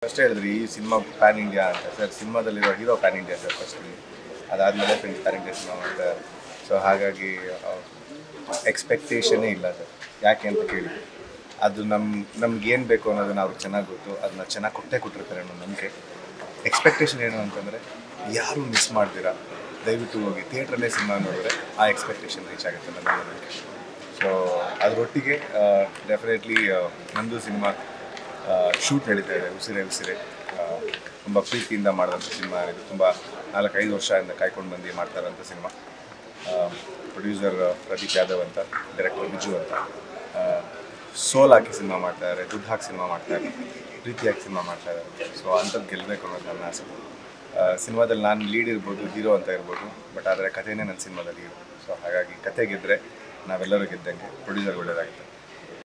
first ಹೇಳಿದ್ರಿ ಈ cinema pan India ಅಂತ ಸರ್ ಸಿನಿಮಾದಲ್ಲಿರೋ hero pan India sir first ಅದಾದಮೇಲೆ ಪ್ಯಾನ್ ಇಂಡಿಯಾ ಸಿನಿಮಾ ಮಾಡ್ತಾರೆ ಸೊ ಹಾಗಾಗಿ ಎಕ್ಸ್ಪೆಕ್ಟೇಷನೇ ಇಲ್ಲ ಸರ್ ಯಾಕೆ ಅಂತ ಕೇಳಿ ಅದು ನಮ್ಮ ನಮ್ಗೆ ಏನು ಬೇಕು ಅನ್ನೋದನ್ನ ಅವ್ರಿಗೆ ಚೆನ್ನಾಗಿ ಗೊತ್ತು ಅದನ್ನ ಚೆನ್ನಾಗಿ ಕೊಟ್ಟೇ ಕೊಟ್ಟಿರ್ತಾರೆ ಅನ್ನೋ ನಂಬಿಕೆ ಎಕ್ಸ್ಪೆಕ್ಟೇಷನ್ ಏನು ಅಂತಂದರೆ ಯಾರು ಮಿಸ್ ಮಾಡ್ತೀರಾ ದಯವಿಟ್ಟು ಹೋಗಿ ಥಿಯೇಟ್ರಲ್ಲೇ ಸಿನಿಮಾ ನೋಡಿದ್ರೆ ಆ ಎಕ್ಸ್ಪೆಕ್ಟೇಷನ್ ರೀಚ್ ಆಗುತ್ತೆ ನನ್ನ ನಂಬಿಕೆ ಸೊ ಅದರೊಟ್ಟಿಗೆ ಡೆಫಿನೆಟ್ಲಿ ನಂದು ಸಿನಿಮಾ ಶೂಟ್ ನಡೀತಾ ಇದೆ ಉಸಿರೇ ಉಸಿರೇ ತುಂಬ ಪ್ರೀತಿಯಿಂದ ಮಾಡಿದಂಥ ಸಿನಿಮಾ ಇದು ತುಂಬ ನಾಲ್ಕೈದು ವರ್ಷದಿಂದ ಕಾಯ್ಕೊಂಡು ಬಂದು ಮಾಡ್ತಾ ಇರೋಂಥ ಸಿನಿಮಾ ಪ್ರೊಡ್ಯೂಸರ್ ಪ್ರದೀಪ್ ಯಾದವ್ ಅಂತ ಡೈರೆಕ್ಟರ್ ಬಿಜು ಅಂತ ಸೋಲ್ ಹಾಕಿ ಸಿನಿಮಾ ಮಾಡ್ತಾ ಇದ್ದಾರೆ ದುಡ್ಡು ಹಾಕಿ ಸಿನಿಮಾ ಮಾಡ್ತಾ ಇದ್ದಾರೆ ಪ್ರೀತಿಯಾಗಿ ಸಿನಿಮಾ ಮಾಡ್ತಾ ಇದ್ದಾರೆ ಸೊ ಅಂಥದ್ದು ಗೆಲ್ಲಬೇಕು ಅನ್ನೋದು ನನ್ನ ಆಸೆ ಸಿನಿಮಾದಲ್ಲಿ ನಾನು ಲೀಡ್ ಇರ್ಬೋದು ಹೀರೋ ಅಂತ ಇರ್ಬೋದು ಬಟ್ ಆದರೆ ಕಥೆನೇ ನನ್ನ ಸಿನಿಮಾದಲ್ಲಿ ಹೀರೋ ಸೊ ಹಾಗಾಗಿ ಕತೆ ಗೆದ್ದರೆ ನಾವೆಲ್ಲರೂ ಗೆದ್ದಂಗೆ ಪ್ರೊಡ್ಯೂಸರ್ ಒಳ್ಳೆಯದಾಗುತ್ತೆ